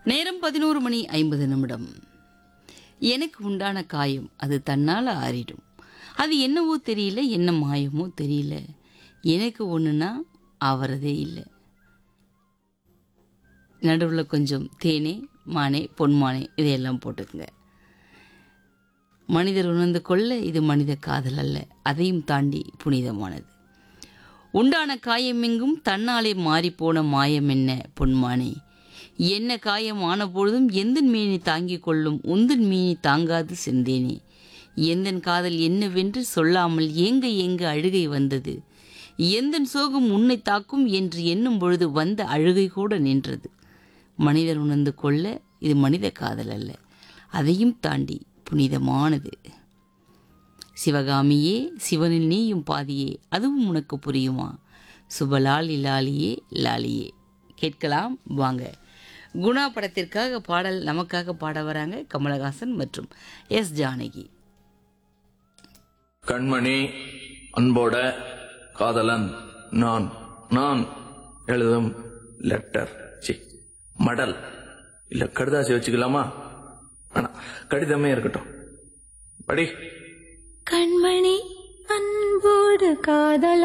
நேரம் பதினோரு மணி ஐம்பது நிமிடம் எனக்கு உண்டான காயம் அது தன்னால் ஆறிடும் அது என்னவோ தெரியல என்ன மாயமோ தெரியல எனக்கு ஒன்றுனா ஆவறதே இல்லை நடுவில் கொஞ்சம் தேனே மானே பொன்மானே இதையெல்லாம் போட்டுக்குங்க மனிதர் உணர்ந்து கொள்ள இது மனித காதல் அல்ல அதையும் தாண்டி புனிதமானது உண்டான காயமெங்கும் தன்னாலே மாறிப்போன மாயம் என்ன பொன்மானே என்ன காயம் ஆன பொழுதும் எந்தன் மீனை தாங்கிக் கொள்ளும் உந்தன் மீனை தாங்காது செந்தேனே எந்தன் காதல் என்னவென்று சொல்லாமல் ஏங்க ஏங்க அழுகை வந்தது எந்தன் சோகம் உன்னை தாக்கும் என்று எண்ணும் பொழுது வந்த அழுகை கூட நின்றது மனிதர் உணர்ந்து கொள்ள இது மனித காதல் அல்ல அதையும் தாண்டி புனிதமானது சிவகாமியே சிவனில் நீயும் பாதியே அதுவும் உனக்கு புரியுமா சுபலாலி லாலியே லாலியே கேட்கலாம் வாங்க குணா படத்திற்காக பாடல் நமக்காக பாட வராங்க கமலஹாசன் மற்றும் எஸ் ஜானகி கண்மணி அன்போட காதலன் நான் நான் எழுதும் லெட்டர் சி மடல் இல்ல கடுதாசி வச்சுக்கலாமா ஆனா கடிதமே இருக்கட்டும் படி கண்மணி அன்போடு காதல